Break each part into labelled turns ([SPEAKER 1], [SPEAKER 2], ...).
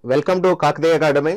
[SPEAKER 1] welcome to Kakatiya academy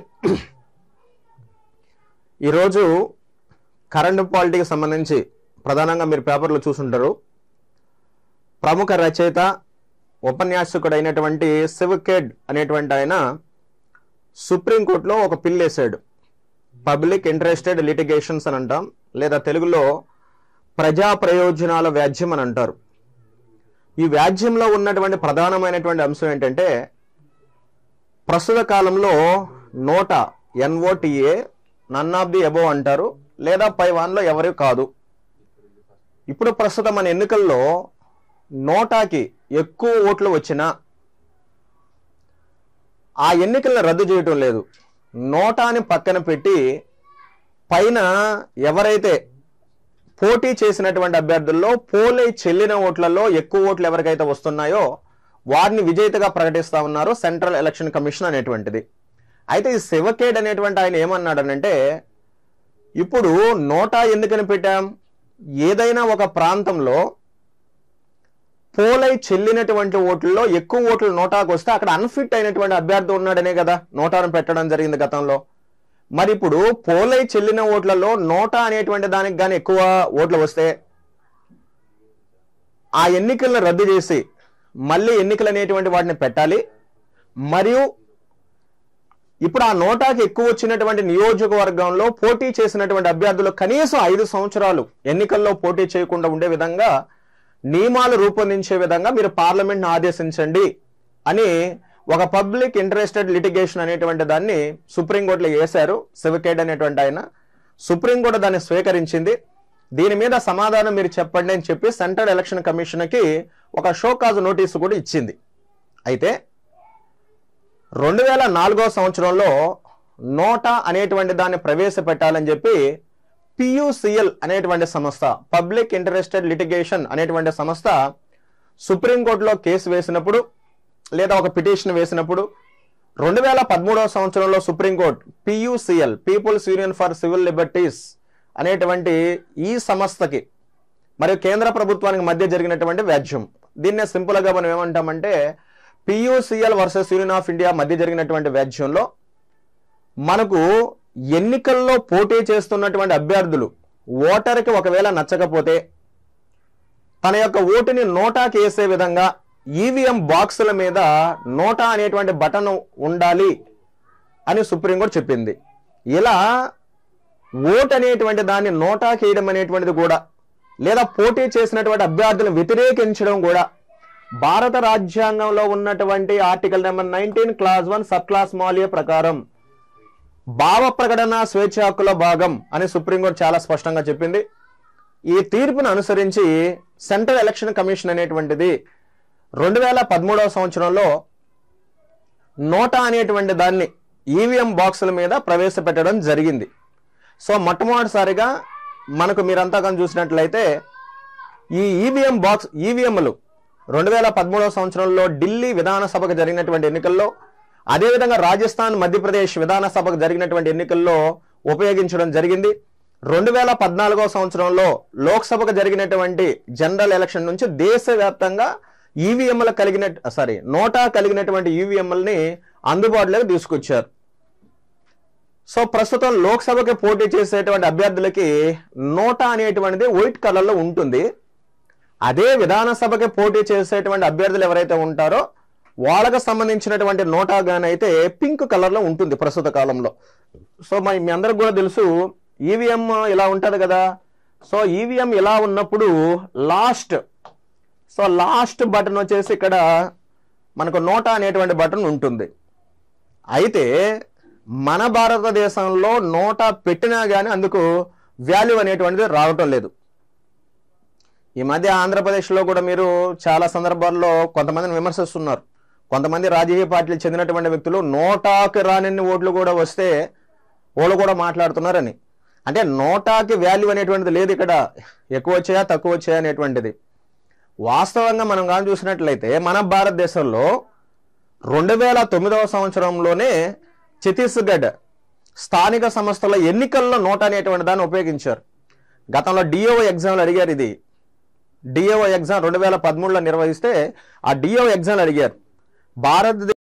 [SPEAKER 1] ఈరోజు current పాలిటీకి సంబంధించి ప్రధానంగా మీరు పేపర్లో చూసుంటారు ప్రముఖ రచయిత ఉపన్యాసకుడు అయినటువంటి సివికేడ్ అనేటువంటి ఆయన సుప్రీంకోర్టులో ఒక పిల్ వేసాడు పబ్లిక్ ఇంట్రెస్టెడ్ లిటిగేషన్స్ అని అంటాం లేదా తెలుగులో ప్రజా ప్రయోజనాల వ్యాజ్యం అని అంటారు ఈ వ్యాజ్యంలో ఉన్నటువంటి ప్రధానమైనటువంటి అంశం ఏంటంటే ప్రస్తుత కాలంలో NOTA N O T A none of the above అంటారు లేదా పై వాన్లో ఎవరు కాదు ఇప్పుడు ప్రస్తుతం మన ఎన్నికల్లో నోటాకి ఎక్కువ ఓట్లు వచ్చినా ఆ ఎన్నికలను రద్దు చేయటం లేదు నోటాని పక్కన పెట్టి పైన ఎవరైతే పోటీ చేసినటువంటి అభ్యర్థుల్లో పోలై చెల్లిన ఓట్లలో ఎక్కువ ఓట్లు ఎవరికైతే వస్తున్నాయో వారిని విజేతగా ప్రకటిస్తా ఉన్నారు సెంట్రల్ ఎలక్షన్ కమిషన్ అనేటువంటిది అయితే ఈ శివకేడ్ అనేటువంటి ఆయన ఏమన్నాడనంటే ఇప్పుడు నోటా ఎందుకని పెట్టాం ఏదైనా ఒక ప్రాంతంలో పోలై చెల్లినటువంటి ఓట్లలో ఎక్కువ ఓట్లు నోటాకు వస్తే అక్కడ అన్ఫిట్ అయినటువంటి అభ్యర్థి ఉన్నాడనే కదా నోటాను పెట్టడం జరిగింది గతంలో మరి ఇప్పుడు పోలై చెల్లిన ఓట్లలో నోటా అనేటువంటి దానికి కానీ ఎక్కువ ఓట్లు వస్తే ఆ ఎన్నికలను రద్దు చేసి మళ్ళీ ఎన్నికలు అనేటువంటి వాటిని పెట్టాలి మరియు ఇప్పుడు ఆ నోటాకి ఎక్కువ వచ్చినటువంటి నియోజకవర్గంలో పోటీ చేసినటువంటి అభ్యర్థులు కనీసం ఐదు సంవత్సరాలు ఎన్నికల్లో పోటీ చేయకుండా ఉండే విధంగా నియమాలు రూపొందించే విధంగా మీరు పార్లమెంట్ని ఆదేశించండి అని ఒక పబ్లిక్ ఇంట్రెస్టెడ్ లిటిగేషన్ అనేటువంటి దాన్ని సుప్రీంకోర్టులో వేశారు సివికేడ్ అనేటువంటి ఆయన సుప్రీంకోర్టు దాన్ని స్వీకరించింది దీని మీద సమాధానం మీరు చెప్పండి అని చెప్పి సెంట్రల్ ఎలక్షన్ కమిషన్కి ఒక షోకాజ్ నోటీసు కూడా ఇచ్చింది అయితే రెండు వేల నాలుగో సంవత్సరంలో నోటా అనేటువంటి దాన్ని ప్రవేశపెట్టాలని చెప్పి పియుసిఎల్ అనేటువంటి సంస్థ పబ్లిక్ ఇంట్రెస్టెడ్ లిటిగేషన్ అనేటువంటి సంస్థ సుప్రీంకోర్టులో కేసు వేసినప్పుడు లేదా ఒక పిటిషన్ వేసినప్పుడు రెండు వేల పదమూడవ సంవత్సరంలో Supreme Court PUCL people's union for civil liberties అనేటువంటి ఈ సంస్థకి మరియు కేంద్ర ప్రభుత్వానికి మధ్య జరిగినటువంటి వ్యాజ్యం దీన్నే సింపుల్గా మనం ఏమంటామంటే PUCL versus union of India మధ్య జరిగినటువంటి వ్యాజ్యంలో మనకు ఎన్నికల్లో పోటీ చేస్తున్నటువంటి అభ్యర్థులు ఓటర్కి ఒకవేళ నచ్చకపోతే తన యొక్క ఓటుని నోటాకి వేసే విధంగా ఈవీఎం బాక్సుల మీద నోటా అనేటువంటి బటన్ ఉండాలి అని సుప్రీంకోర్టు చెప్పింది ఇలా ఓట్ అనేటువంటి దాన్ని నోటాకి వేయడం అనేటువంటిది కూడా లేదా పోటీ చేసినటువంటి అభ్యర్థులను వ్యతిరేకించడం కూడా భారత రాజ్యాంగంలో ఉన్నటువంటి article number nineteen clause one sub clause మాలియ ప్రకారం భావ ప్రకటన స్వేచ్ఛ హక్కుల భాగం అని సుప్రీంకోర్టు చాలా స్పష్టంగా చెప్పింది ఈ తీర్పును అనుసరించి సెంట్రల్ ఎలక్షన్ కమిషన్ అనేటువంటిది రెండు వేల పదమూడవ సంవత్సరంలో నోటా అనేటువంటి దాన్ని ఈవీఎం బాక్సుల మీద ప్రవేశపెట్టడం జరిగింది సో మొట్టమొదటిసారిగా మనకు మీరంతా కానీ చూసినట్లయితే ఈ ఈవీఎం బాక్స్ ఈవీఎంలు రెండు వేల పదమూడవ సంవత్సరంలో ఢిల్లీ విధానసభకు జరిగినటువంటి ఎన్నికల్లో అదేవిధంగా రాజస్థాన్ మధ్యప్రదేశ్ విధానసభకు జరిగినటువంటి ఎన్నికల్లో ఉపయోగించడం జరిగింది రెండు వేల పద్నాలుగో సంవత్సరంలో లోక్సభకు జరిగినటువంటి జనరల్ ఎలక్షన్ నుంచి దేశవ్యాప్తంగా ఈవీఎంలు కలిగిన సారీ నోటా కలిగినటువంటి ఈవీఎంలని అందుబాటులోకి తీసుకొచ్చారు సో ప్రస్తుతం లోక్సభకి పోటీ చేసేటువంటి అభ్యర్థులకి నోటా అనేటువంటిది వైట్ కలర్లో ఉంటుంది అదే విధానసభకి పోటీ చేసేటువంటి అభ్యర్థులు ఎవరైతే ఉంటారో వాళ్ళకు సంబంధించినటువంటి నోటా గాని అయితే పింక్ కలర్లో ఉంటుంది ప్రస్తుత కాలంలో సో మరి మీ అందరికి కూడా తెలుసు ఈవీఎం ఇలా ఉంటుంది కదా సో ఈవీఎం ఇలా ఉన్నప్పుడు లాస్ట్ సో లాస్ట్ బటన్ వచ్చేసి ఇక్కడ మనకు నోటా అనేటువంటి బటన్ ఉంటుంది అయితే మన భారతదేశంలో నోటా పెట్టినా కానీ అందుకు వాల్యూ అనేటువంటిది రావటం లేదు ఈ మధ్య ఆంధ్రప్రదేశ్లో కూడా మీరు చాలా సందర్భాల్లో కొంతమందిని విమర్శిస్తున్నారు కొంతమంది రాజకీయ పార్టీలకు చెందినటువంటి వ్యక్తులు నోటాకి రానిన్ని ఓట్లు కూడా వస్తే వాళ్ళు కూడా మాట్లాడుతున్నారని అంటే నోటాకి వాల్యూ అనేటువంటిది లేదు ఇక్కడ ఎక్కువ వచ్చాయా తక్కువ వచ్చాయా అనేటువంటిది వాస్తవంగా మనం కానీ చూసినట్లయితే మన భారతదేశంలో రెండు వేల తొమ్మిదవ సంవత్సరంలోనే ఛత్తీస్గఢ్ స్థానిక సంస్థల ఎన్నికల్లో నోట్ అనేటువంటి దాన్ని ఉపయోగించారు గతంలో డిఓ ఎగ్జామ్లు అడిగారు ఇది డిఓ ఎగ్జామ్ రెండు వేల పదమూడులో నిర్వహిస్తే ఆ డిఓ ఎగ్జామ్లు అడిగారు భారతదేశ